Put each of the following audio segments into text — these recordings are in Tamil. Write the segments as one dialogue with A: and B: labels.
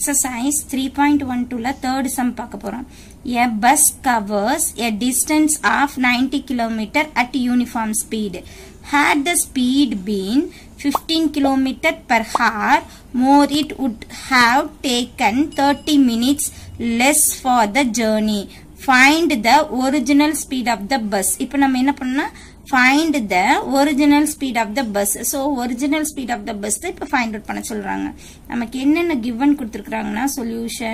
A: எக்ஸசைஸ் த்ரீ பாயிண்ட் ஒன் டூல தேர்ட் சம் பார்க்க போறோம் a bus covers a distance of ninety kilometre at uniform speed had the speed been 15 kilometer per hour more it would have taken 30 minutes less for the journey find the original speed of the bus இப்போ நம்ம என்ன பண்ணா find the original speed of the bus so original speed of the bus தான் இப்போ find out பண்ண சொல்றாங்க நமக்கு என்னென்ன given கொடுத்துருக்காங்கன்னா solution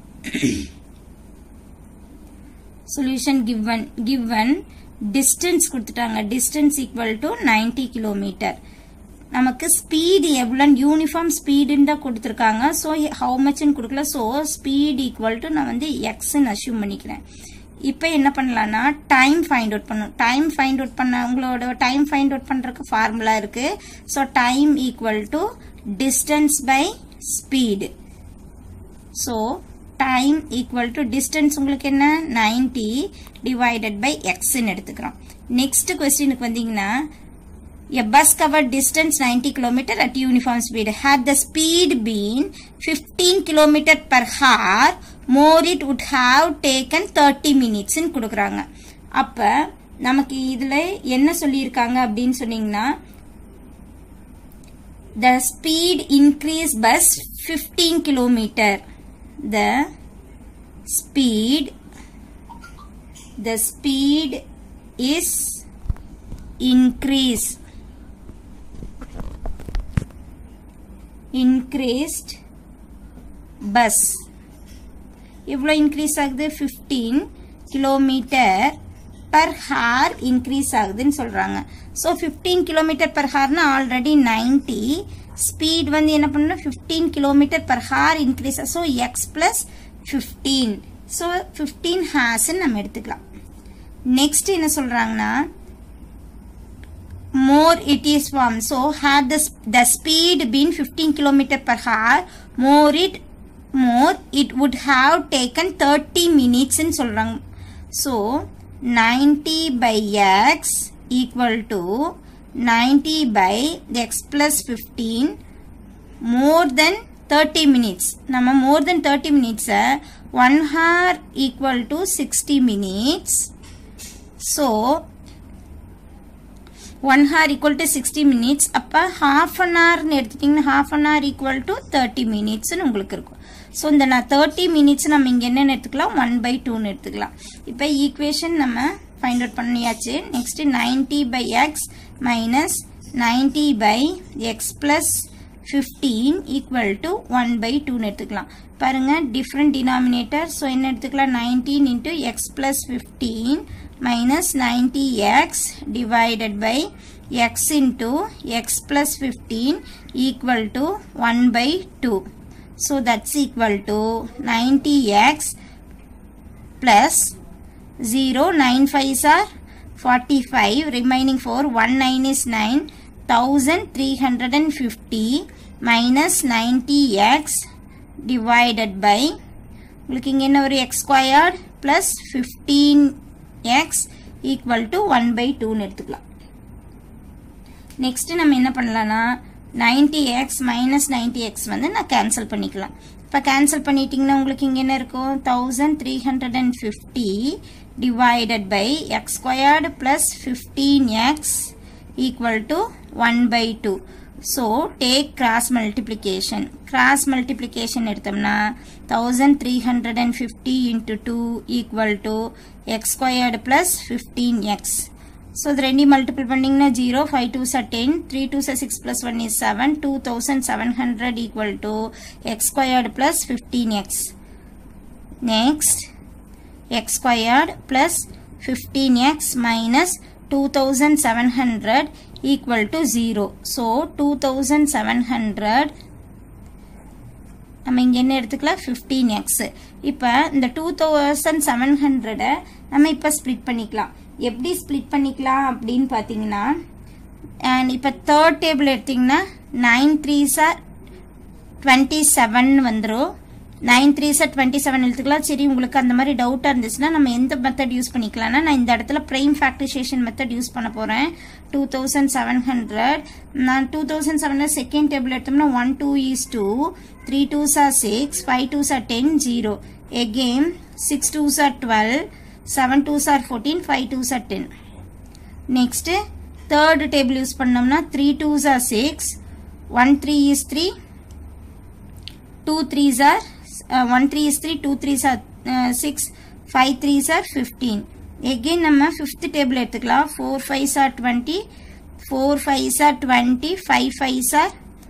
A: solution given given distance கொடுத்துட்டாங்க distance equal to ninety kilometre நமக்கு ஸ்பீடு எவ்வளோ யூனிஃபார்ம் ஸ்பீடுன்னு தான் கொடுத்துருக்காங்க ஸோ ஹவு மச்னு கொடுக்கல ஸோ ஸ்பீட் ஈக்குவல் டு நான் வந்து எக்ஸ்ன்னு அசியூம் பண்ணிக்கிறேன் இப்போ என்ன பண்ணலாம்னா டைம் ஃபைண்ட் அவுட் பண்ணும் டைம் ஃபைண்ட் அவுட் பண்ண உங்களோட டைம் ஃபைண்ட் அவுட் பண்ணுறதுக்கு ஃபார்முலா இருக்கு so time equal to distance by speed so time equal to distance உங்களுக்கு என்ன நைன்டி டிவைடட் பை எக்ஸ்ன்னு எடுத்துக்கிறோம் நெக்ஸ்ட் கொஸ்டினுக்கு வந்தீங்கன்னா A bus covered distance 90 km at uniform speed. Had the speed been 15 km per hour, more it would have taken 30 minutes ன்னு கொடுக்குறாங்க அப்ப நமக்கு இதுல என்ன சொல்லியிருக்காங்க அப்படின்னு சொன்னீங்கன்னா the speed increase bus 15 kilometer the speed the speed is increase increased bus எவ்வளோ இன்க்ரீஸ் ஆகுது fifteen kilometre per hour increase ஆகுதுன்னு சொல்கிறாங்க ஸோ ஃபிஃப்டீன் கிலோமீட்டர் பர் ஹார்னா ஆல்ரெடி நைன்டி ஸ்பீட் வந்து என்ன பண்ணணும் fifteen kilometre per hour increase so x plus fifteen so fifteen ஹார்ஸ்ன்னு நம்ம எடுத்துக்கலாம் நெக்ஸ்ட் என்ன சொல்கிறாங்கன்னா more it is formed. So had the, the speed been 15 km per hour, more it more it would have taken 30 minutes in சொல்றாங்க. So 90 by x equal to 90 by x plus 15 more than 30 minutes. நம்ம more than 30 minutes 1 hour equal to 60 minutes. So one hour equal to sixty minutes அப்போ ஹாஃப் அன் ஹவர்னு எடுத்துட்டிங்கன்னா half an hour equal to thirty மினிட்ஸ்னு உங்களுக்கு இருக்கும் ஸோ இந்த நான் தேர்ட்டி மினிட்ஸ் நம்ம இங்கே என்னென்னு எடுத்துக்கலாம் ஒன் பை டூன்னு எடுத்துக்கலாம் இப்போ ஈக்குவேஷன் நம்ம ஃபைண்ட் அவுட் பண்ணியாச்சு next ninety by x minus ninety by x plus fifteen equal to one by டூன்னு எடுத்துக்கலாம் பாருங்க டிஃப்ரெண்ட் டினாமினேட்டர் ஸோ என்ன எடுத்துக்கலாம் nineteen into x plus fifteen minus 90x divided by x into x plus 15 equal to 1 by 2. So that's equal to 90x plus 0, 9 5s are 45, remaining 4, 1 9 is 9, 1350 minus 90x divided by உங்களுக்கு இங்க என்ன ஒரு x squared plus 15 x equal to 1 by 2 எடுத்துக்கலாம் நெக்ஸ்ட் நம்ம என்ன பண்ணலாம்னா 90x minus 90x வந்து நான் கேன்சல் பண்ணிக்கலாம் இப்போ கேன்சல் பண்ணிட்டீங்கன்னா உங்களுக்கு இங்கே என்ன இருக்கும் thousand three hundred and fifty divided by x squared plus fifteen x equal to one by two so take cross multiplication cross multiplication எடுத்தோம்னா thousand three hundred and fifty into two equal to x squared plus fifteen x so இது ரெண்டையும் மல்டிபிள் பண்ணிங்கன்னா zero five two sir ten three two sir six plus one is seven two thousand seven hundred equal to x squared plus fifteen X next x squared plus fifteen x minus two thousand seven hundred equal to 0. So, 2700 நம்ம இங்க என்ன எடுத்துக்கலாம் 15x இப்போ இந்த 2700 நம்ம இப்போ ஸ்ப்ளிட் பண்ணிக்கலாம் எப்படி ஸ்ப்ளிட் பண்ணிக்கலாம் அப்படின்னு பார்த்தீங்கன்னா அண்ட் இப்போ தேர்ட் டேபிள் எடுத்தீங்கன்னா nine three are twenty seven வந்துடும் nine three are twenty seven எழுத்துக்கலாம் சரி உங்களுக்கு அந்த மாதிரி டவுட்டாக இருந்துச்சுன்னா நம்ம எந்த மெத்தட் யூஸ் பண்ணிக்கலாம்னா நான் இந்த இடத்துல ப்ரைம் ஃபேக்டரைசேஷன் மெத்தட் யூஸ் பண்ண போகிறேன் டூ தௌசண்ட் செவன் ஹண்ட்ரட் நான் டூ தௌசண்ட் செவனில் செகண்ட் டேபிள் எடுத்தோம்னா one two is two three two sir six five two sir ten zero again six two are twelve seven two are fourteen five two sir ten next third table use பண்ணோம்னா three two sir six one three is three two three are one three is three two three are six five three are fifteen again நம்ம ஃபிஃப்த் டேபிள் எடுத்துக்கலாம் four five are twenty four five are twenty five five are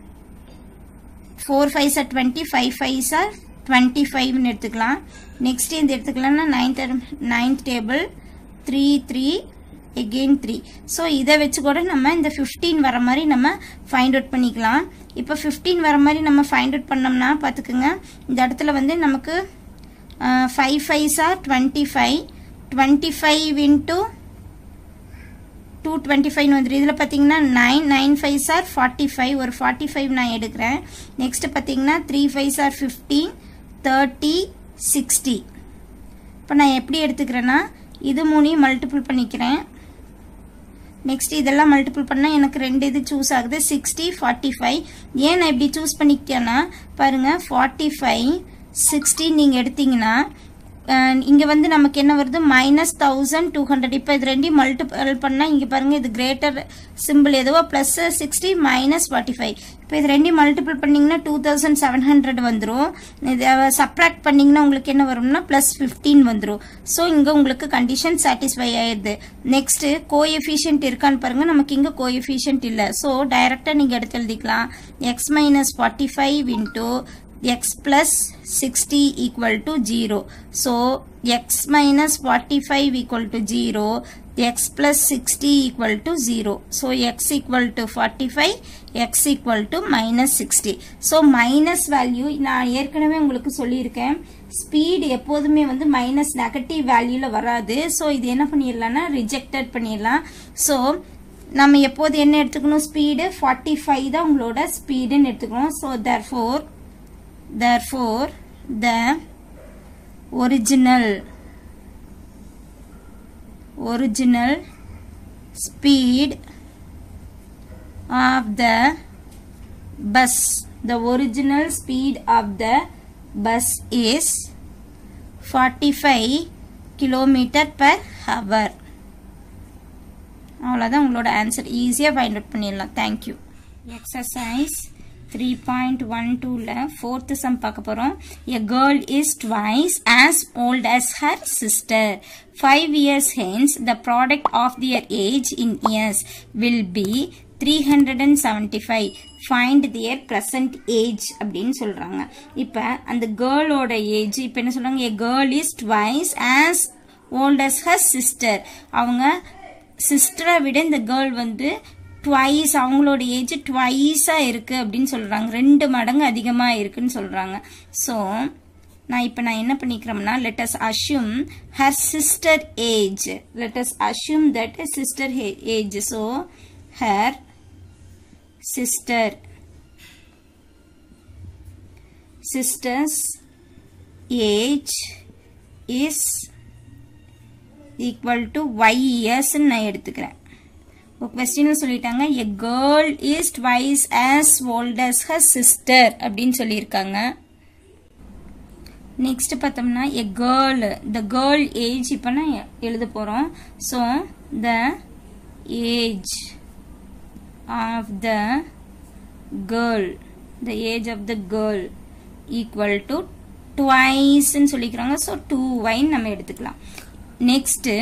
A: four five are twenty five five are twenty ஃபைவ்னு எடுத்துக்கலாம் நெக்ஸ்ட் இந்த எடுத்துக்கலாம்னா ninth ninth table three three again three so இதை வச்சு கூட நம்ம இந்த ஃபிஃப்டீன் வர மாதிரி நம்ம ஃபைண்ட் அவுட் பண்ணிக்கலாம் இப்போ ஃபிஃப்டீன் வர மாதிரி நம்ம ஃபைண்ட் அவுட் பண்ணோம்னா பார்த்துக்குங்க இந்த இடத்துல வந்து நமக்கு five five are twenty five twenty five into two twenty ஃபைவ்னு வந்துடும் இதில் பார்த்தீங்கன்னா nine nine five are forty five ஒரு ஃபார்ட்டி ஃபைவ் நான் எடுக்கிறேன் நெக்ஸ்ட் பார்த்தீங்கன்னா three five are fifteen thirty sixty இப்போ நான் எப்படி எடுத்துக்கிறேன்னா இது மூணையும் மல்டிபிள் பண்ணிக்கிறேன் நெக்ஸ்ட் இதெல்லாம் மல்டிபிள் பண்ணால் எனக்கு ரெண்டு இது சூஸ் ஆகுது சிக்ஸ்டி ஃபார்ட்டி ஃபைவ் ஏன் நான் இப்படி சூஸ் பண்ணிக்கிட்டேன்னா பாருங்கள் ஃபார்ட்டி ஃபைவ் சிக்ஸ்டி நீங்கள் எடுத்தீங்கன்னா இங்கே வந்து நமக்கு என்ன வருது மைனஸ் தௌசண்ட் டூ ஹண்ட்ரட் இப்போ இது ரெண்டையும் மல்டிபிள் பண்ணால் இங்கே பாருங்கள் இது கிரேட்டர் சிம்பிள் எதுவோ plus sixty minus forty five இப்போ இது ரெண்டையும் மல்டிபிள் பண்ணிங்கன்னா டூ தௌசண்ட் செவன் ஹண்ட்ரட் வந்துடும் இது சப்ராக்ட் பண்ணிங்கன்னா உங்களுக்கு என்ன வரும்னா ப்ளஸ் ஃபிஃப்டீன் வந்துடும் ஸோ இங்கே உங்களுக்கு கண்டிஷன் சாட்டிஸ்ஃபை ஆயிடுது நெக்ஸ்ட்டு கோஎஃபிஷியன்ட் இருக்கான்னு பாருங்கள் நமக்கு இங்கே கோஎஃபிஷியன்ட் இல்லை ஸோ டைரெக்டாக நீங்கள் எடுத்து எழுதிக்கலாம் x minus forty five into x plus 60 equal to 0. So, x minus 45 equal to 0, x plus 60 equal to 0. So, x equal to 45, x equal to minus 60. So, minus value நான் ஏற்கனவே உங்களுக்கு சொல்லியிருக்கேன் ஸ்பீட் எப்போதுமே வந்து மைனஸ் நெகட்டிவ் வேல்யூவில் வராது ஸோ இது என்ன பண்ணிடலாம்னா ரிஜெக்டட் பண்ணிடலாம் ஸோ நம்ம எப்போது என்ன எடுத்துக்கணும் ஸ்பீடு ஃபார்ட்டி ஃபைவ் தான் உங்களோட ஸ்பீடுன்னு எடுத்துக்கணும் so therefore therefore the original original speed of the bus the original speed of the bus is 45 kilometer per hour அவ்வளோதான் உங்களோட ஆன்சர் ஈஸியாக ஃபைண்ட் அவுட் பண்ணிடலாம் thank you exercise three point one டூவில் ஃபோர்த்து சம் பார்க்க போகிறோம் a girl is twice as old as her sister five years hence the product of their age in years will be three hundred and seventy five find their present age அப்படின்னு சொல்கிறாங்க இப்போ அந்த கேர்ளோட ஏஜ் இப்போ என்ன சொல்கிறாங்க a girl is twice as old as her sister அவங்க சிஸ்டரை விட இந்த கேர்ள் வந்து ட்வைஸ் அவங்களோட ஏஜ் ட்வைஸாக இருக்குது அப்படின்னு சொல்கிறாங்க ரெண்டு மடங்கு அதிகமாக இருக்குன்னு சொல்கிறாங்க ஸோ நான் இப்போ நான் என்ன பண்ணிக்கிறோம்னா let's assume her sister age let's assume that sister age so her sister sister's age is equal to y இயர்ஸ்ன்னு நான் எடுத்துக்கிறேன் கொஸ்டின் சொல்லிட்டாங்க a girl is twice as old as her sister அப்படின்னு சொல்லியிருக்காங்க நெக்ஸ்ட் பார்த்தோம்னா a girl the girl age இப்போ நான் எழுத போகிறோம் so the age of the girl the age of the girl equal to ட்வைஸ்ன்னு சொல்லிக்கிறாங்க ஸோ டூ ஒய்ன்னு நம்ம எடுத்துக்கலாம் நெக்ஸ்ட்டு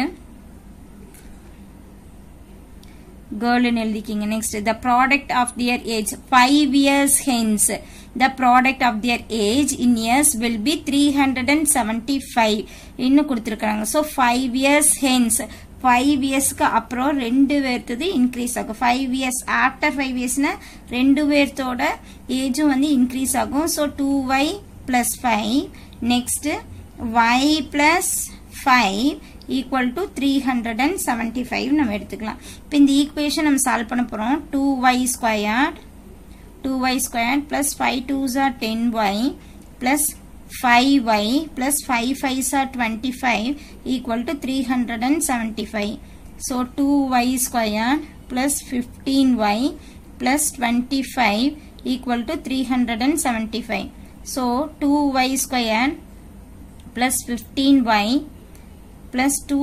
A: கேர்ள்னு எழுதிக்கிங்க next the product of their age five years hence the product of their age in years will be three hundred and seventy five இன்னும் கொடுத்துருக்காங்க so five years hence five இயர்ஸ்க்கு அப்புறம் ரெண்டு பேர்த்தது இன்க்ரீஸ் ஆகும் ஃபைவ் இயர்ஸ் ஆஃப்டர் ஃபைவ் இயர்ஸ்னா ரெண்டு பேர்த்தோட ஏஜும் வந்து இன்க்ரீஸ் ஆகும் so two y plus five next y plus five equal to three hundred and seventy five நம்ம எடுத்துக்கலாம் இப்போ இந்த ஈக்குவேஷன் நம்ம சால்வ் பண்ண போகிறோம் two y squared two y squared plus five two are ten y plus 5y plus 5 5s are 25 equal to 375. So 2y square plus 15y plus 25 equal to 375. So 2y square plus 15y plus 2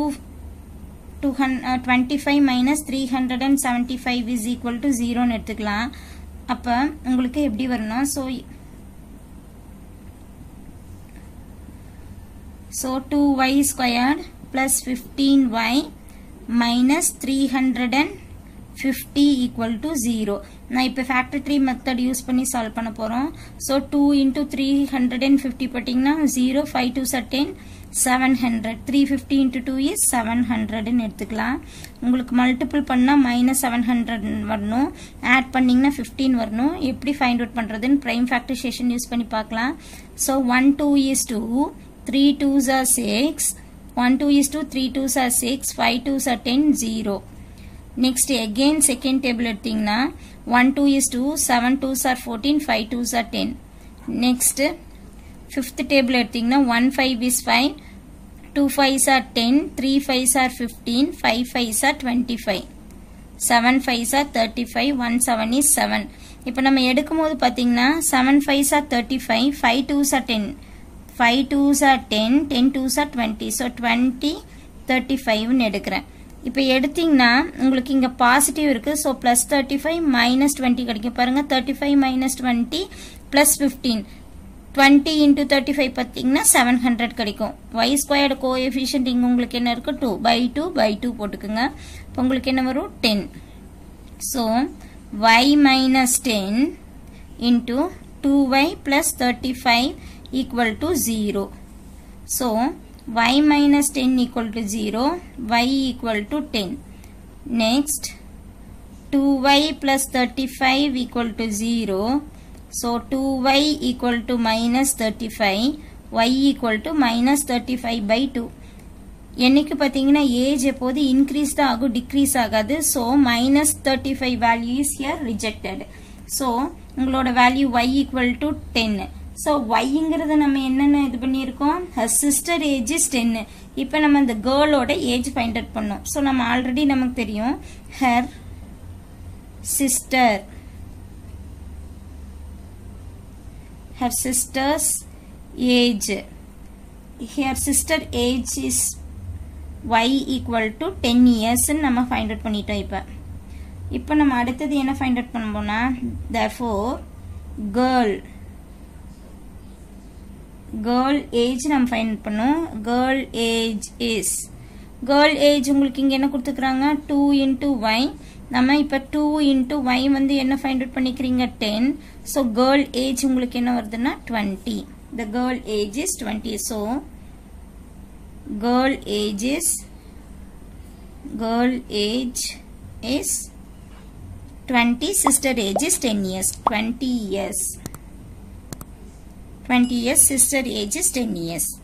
A: 25 minus 375 is equal to 0 எடுத்துக்கலாம் அப்போ உங்களுக்கு எப்படி வரணும் so so two y squared plus fifteen y minus three hundred and fifty equal to zero நான் இப்போ ஃபேக்டர் த்ரீ மெத்தட் யூஸ் பண்ணி சால்வ் பண்ண போகிறோம் so two into three hundred and fifty போட்டிங்கன்னா zero five two are ten seven hundred three fifty into two is seven ஹண்ட்ரட்னு எடுத்துக்கலாம் உங்களுக்கு மல்டிபிள் பண்ணால் மைனஸ் செவன் ஹண்ட்ரட் வரணும் ஆட் பண்ணிங்கன்னா ஃபிஃப்டீன் வரணும் எப்படி ஃபைண்ட் அவுட் பண்ணுறதுன்னு ப்ரைம் ஃபேக்டரைசேஷன் யூஸ் பண்ணி பார்க்கலாம் so one two is two three twos are six one two is two three twos are six five twos are ten zero next again second table எடுத்தீங்கன்னா one two is two seven twos are fourteen five twos are ten next fifth table எடுத்தீங்கன்னா one five is five two fives are ten three fives are fifteen five fives are twenty five seven fives are thirty five one seven is seven இப்போ நம்ம எடுக்கும் போது பார்த்தீங்கன்னா seven fives are thirty five five twos are ten five twos are ten ten twos are twenty so twenty thirty ஃபைவ்னு எடுக்கிறேன் இப்போ எடுத்தீங்கன்னா உங்களுக்கு இங்கே பாசிட்டிவ் இருக்குது so plus thirty five minus twenty கிடைக்கும் பாருங்கள் thirty five minus twenty plus fifteen twenty into thirty five பார்த்தீங்கன்னா செவன் ஹண்ட்ரட் கிடைக்கும் ஒய் ஸ்கொயர்டு கோ எஃபிஷியன்ட் இங்கே உங்களுக்கு என்ன இருக்கு two by two by two போட்டுக்குங்க இப்போ உங்களுக்கு என்ன வரும் ten so y minus ten into two y plus thirty five equal to zero so y minus 10 equal to 0, y equal to 10. Next, 2y plus 35 equal to 0. So, 2y equal to minus 35, y equal to minus 35 by 2. என்னைக்கு பார்த்தீங்கன்னா ஏஜ் எப்போது இன்க்ரீஸ் தான் ஆகும் டிக்ரீஸ் ஆகாது so minus thirty five value is here rejected so உங்களோட வேல்யூ ஒய் ஈக்குவல் டு டென்னு ஸோ ஒய்ங்கிறத நம்ம என்னென்ன இது பண்ணியிருக்கோம் ஹர் சிஸ்டர் ஏஜ் இஸ் டென்னு இப்போ நம்ம இந்த கேர்ளோட ஏஜ் ஃபைண்ட் அவுட் பண்ணோம் ஸோ நம்ம ஆல்ரெடி நமக்கு தெரியும் her sister her sister's age her sister age is y equal to ten இயர்ஸ்ன்னு நம்ம ஃபைண்ட் அவுட் பண்ணிட்டோம் இப்போ இப்போ நம்ம அடுத்தது என்ன ஃபைண்ட் அவுட் பண்ண போனால் therefore girl girl age நம்ம ஃபைண்ட் பண்ணோம் girl age is girl age உங்களுக்கு இங்கே என்ன கொடுத்துக்கிறாங்க டூ இன்ட்டு ஒய் நம்ம இப்போ டூ இன்ட்டு ஒய் வந்து என்ன ஃபைண்ட் அவுட் பண்ணிக்கிறீங்க டென் ஸோ கேர்ள் ஏஜ் உங்களுக்கு என்ன வருதுன்னா twenty the girl age is twenty so girl age is girl age is twenty sister age is ten years twenty years 20 years sister age is 10 years